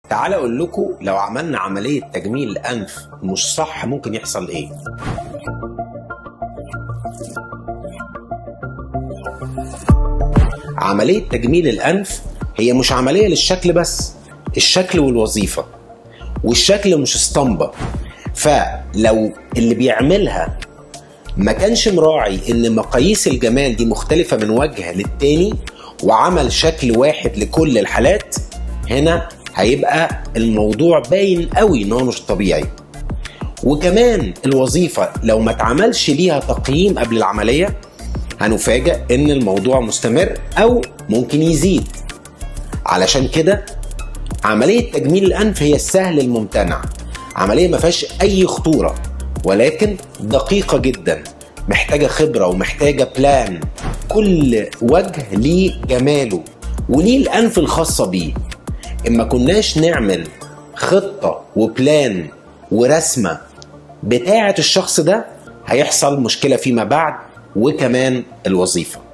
تعال اقول لكم لو عملنا عمليه تجميل الانف مش صح ممكن يحصل ايه عمليه تجميل الانف هي مش عمليه للشكل بس الشكل والوظيفه والشكل مش اسطمبه فلو اللي بيعملها ما كانش مراعي ان مقاييس الجمال دي مختلفه من وجه للتاني وعمل شكل واحد لكل الحالات هنا هيبقى الموضوع باين قوي ان هو مش طبيعي وكمان الوظيفه لو ما اتعملش ليها تقييم قبل العمليه هنفاجئ ان الموضوع مستمر او ممكن يزيد علشان كده عمليه تجميل الانف هي السهل الممتنع عمليه ما فيهاش اي خطوره ولكن دقيقه جدا محتاجه خبره ومحتاجه بلان كل وجه ليه جماله وليه الانف الخاصه بيه اما كناش نعمل خطه وبلان ورسمه بتاعه الشخص ده هيحصل مشكله فيما بعد وكمان الوظيفه